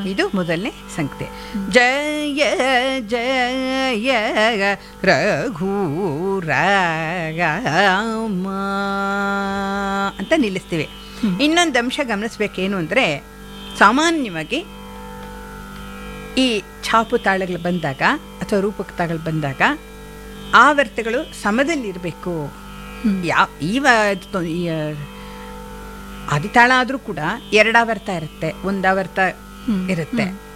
ಇದು ಮೊದಲನೇ ಸಂಖ್ಯೆ ಜಯ ಜಯ ರಘುರಾಮ ಅಂತ ನಿಲ್ಲಿಸ್ತೀವಿ ಇನ್ನೊಂದು ಅಂಶ ಗಮನಿಸ್ಬೇಕೇನು ಅಂದರೆ ಸಾಮಾನ್ಯವಾಗಿ ಈ ಛಾಪು ತಾಳಗಳು ಬಂದಾಗ ಅಥವಾ ರೂಪಕ ತಾಳಗಳು ಬಂದಾಗ ಆವರ್ತಗಳು ಸಮದಲ್ಲಿರಬೇಕು ಯಾವ ಈವ ಈ, ಆದಿತಾಳ ಆದರೂ ಕೂಡ ಎರಡಾವರ್ತ ಇರುತ್ತೆ ಒಂದಾವರ್ತ ಇರುತ್ತೆ